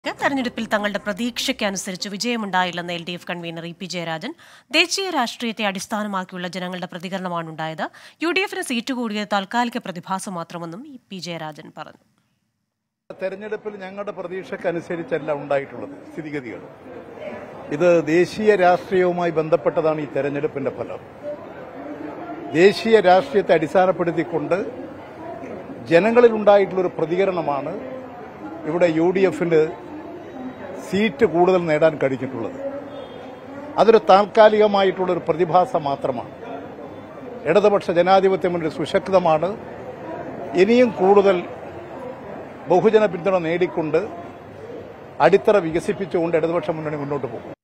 തെരഞ്ഞെടുപ്പിൽ തങ്ങളുടെ പ്രതീക്ഷയ്ക്കനുസരിച്ച് വിജയമുണ്ടായില്ലെന്ന് L D F convenor E P Jayarajan ദേശീയ രാഷ്ട്രീയത്തെ അടിസ്ഥാനമാക്കിയുള്ള ജനങ്ങളുടെ പ്രതികരണമാണ് ഉണ്ടായത് യു ഡി എഫിന് സീറ്റ് കൂടിയത് താൽക്കാലിക പ്രതിഭാസം മാത്രമെന്നും ഇ പി ജയരാജൻ പറഞ്ഞു തെരഞ്ഞെടുപ്പിൽ ഞങ്ങളുടെ പ്രതീക്ഷക്കനുസരിച്ചല്ല ഉണ്ടായിട്ടുള്ളത് സ്ഥിതിഗതികൾ ഇത് ദേശീയ രാഷ്ട്രീയവുമായി ബന്ധപ്പെട്ടതാണ് ഈ തെരഞ്ഞെടുപ്പിന്റെ ഫലം ദേശീയ രാഷ്ട്രീയത്തെ അടിസ്ഥാനപ്പെടുത്തിക്കൊണ്ട് ജനങ്ങളിൽ ഉണ്ടായിട്ടുള്ള ഒരു പ്രതികരണമാണ് ഇവിടെ യു ഡി എഫിന് സീറ്റ് കൂടുതൽ നേടാൻ കഴിഞ്ഞിട്ടുള്ളത് അതൊരു താൽക്കാലികമായിട്ടുള്ള ഒരു പ്രതിഭാസം മാത്രമാണ് ഇടതുപക്ഷ ജനാധിപത്യ മുന്നണി സുശക്തമാണ് ഇനിയും കൂടുതൽ ബഹുജന പിന്തുണ നേടിക്കൊണ്ട് അടിത്തറ വികസിപ്പിച്ചുകൊണ്ട് ഇടതുപക്ഷ മുന്നണി മുന്നോട്ട് പോകും